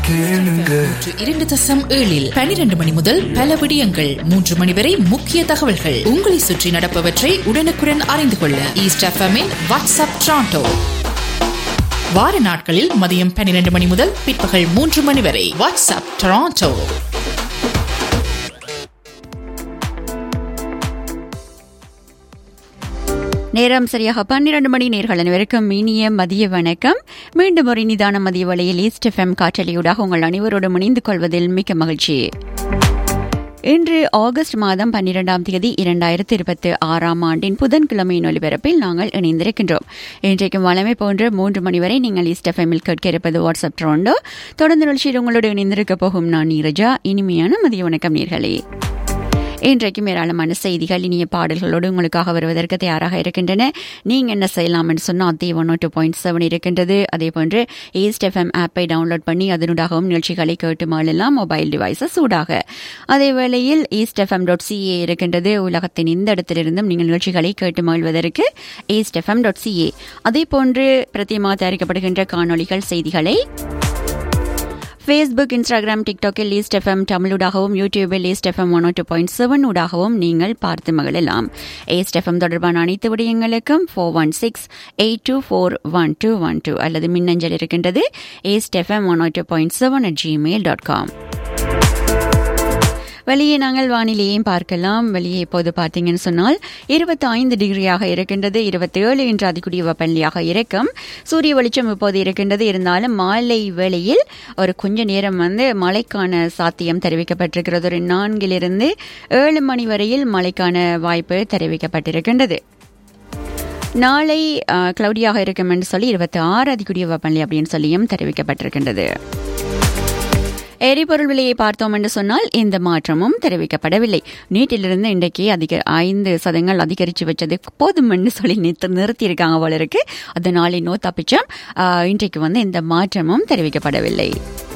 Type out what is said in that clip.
கேளுங்க நூற்று இரண்டு தசம் ஏழில் பனிரெண்டு மணி முதல் பல விடயங்கள் மூன்று மணி வரை முக்கிய தகவல்கள் உங்களை சுற்றி நடப்பவற்றை உடனுக்குடன் அறிந்து கொள்ள ஈஸ்ட் எஃப்எம்மின் வாட்ஸ்அப் ட்ராண்டோ வார நாட்களில் மதியம் பன்னிரண்டு மணி முதல் பிற்பகல் மூன்று மணி வரை வாட்ஸ்அப் டொராண்டோ நேரம் சரியாக பன்னிரண்டு மணி நேர்கள் அனைவருக்கும் இனிய மதிய வணக்கம் மீண்டும் ஒரு நிதான மதிய வழியில் ஈஸ்ட் எஃப்எம் காற்றலையூடாக உங்கள் அனைவரோடும் இணைந்து கொள்வதில் மிக்க மகிழ்ச்சி இன்று ஆகஸ்ட் மாதம் பன்னிரெண்டாம் தேதி இரண்டாயிரத்தி இருபத்தி ஆறாம் ஆண்டின் புதன்கிழமையின் ஒலிபரப்பில் நாங்கள் இணைந்திருக்கின்றோம் இன்றைக்கும் வளமை போன்ற மூன்று மணி வரை நீங்கள் ஈஸ்ட் எஃப்எம்மில் கேட்க இருப்பது வாட்ஸ்அப் ட்ரோண்டோ தொடர்ந்து நிகழ்ச்சியில் உங்களோடு இணைந்திருக்க போகும் நான் நீரஜா இனிமையான மதிய வணக்கம் நேர்களே இன்றைக்கும் ஏராளமான செய்திகள் இனிய பாடல்களோடு உங்களுக்காக வருவதற்கு தயாராக இருக்கின்றன நீங்க என்ன செய்யலாம் என்று சொன்னால் அதே ஒன் டூ பாயிண்ட் செவன் இருக்கின்றது அதே போன்று ஈஸ்ட் எஃப்எம் ஆப்பை டவுன்லோட் பண்ணி அதனூடாகவும் நிகழ்ச்சிகளை கேட்டு மாளலாம் மொபைல் டிவைசஸ் சூடாக அதே வேளையில் ஈஸ்ட் எஃப்எம் டாட் சிஏ இருக்கின்றது உலகத்தின் இந்த இடத்திலிருந்தும் நீங்கள் நிகழ்ச்சிகளை கேட்டு மகிழ்வதற்கு ஈஸ்ட் எஃப்எம் டாட் சிஏ அதே போன்று பிரத்தியமாக தயாரிக்கப்படுகின்ற காணொளிகள் செய்திகளை ஃபேஸ்புக் இன்ஸ்டாகிராம் டிக்டாக்கில் லீஸ்ட் எஃப்எம் தமிழூடாகவும் யூடியூபில் East FM one two point seven ஊடாகவும் நீங்கள் பார்த்து மகிழலாம் ஏஸ்ட் எஃப்எம் தொடர்பான அனைத்து விடயங்களுக்கும் four one six eight two four one two one two அல்லது மின்னஞ்சல் இருக்கின்றது East FM one two point seven at Gmail dot com வெளியே நாங்கள் வானிலையையும் பார்க்கலாம் வெளியே இப்போது பார்த்தீங்கன்னு சொன்னால் இருபத்தி ஐந்து டிகிரியாக இருக்கின்றது இருபத்தி ஏழு என்று அதிகூடிய வெப்பநிலையாக இருக்கும் சூரிய வெளிச்சம் இப்போது இருக்கின்றது இருந்தாலும் மாலை வேளையில் ஒரு கொஞ்ச நேரம் வந்து மழைக்கான சாத்தியம் தெரிவிக்கப்பட்டிருக்கிறது ஒரு நான்கிலிருந்து ஏழு மணி வரையில் மழைக்கான வாய்ப்பு தெரிவிக்கப்பட்டிருக்கின்றது நாளை கிளவுடியாக இருக்கும் என்று சொல்லி இருபத்தி ஆறு அதிகூடிய வெப்பநிலை அப்படின்னு சொல்லியும் தெரிவிக்கப்பட்டிருக்கின்றது எரிபொருள் விலையை பார்த்தோம் என்று சொன்னால் எந்த மாற்றமும் தெரிவிக்கப்படவில்லை நீட்டிலிருந்து இன்றைக்கு அதிக ஐந்து சதங்கள் அதிகரித்து வச்சது போதும் என்று சொல்லி நிறுத்தி நிறுத்தியிருக்காங்க போல இருக்கு அதனால இன்னும் தப்பிச்சோம் இன்றைக்கு வந்து எந்த மாற்றமும் தெரிவிக்கப்படவில்லை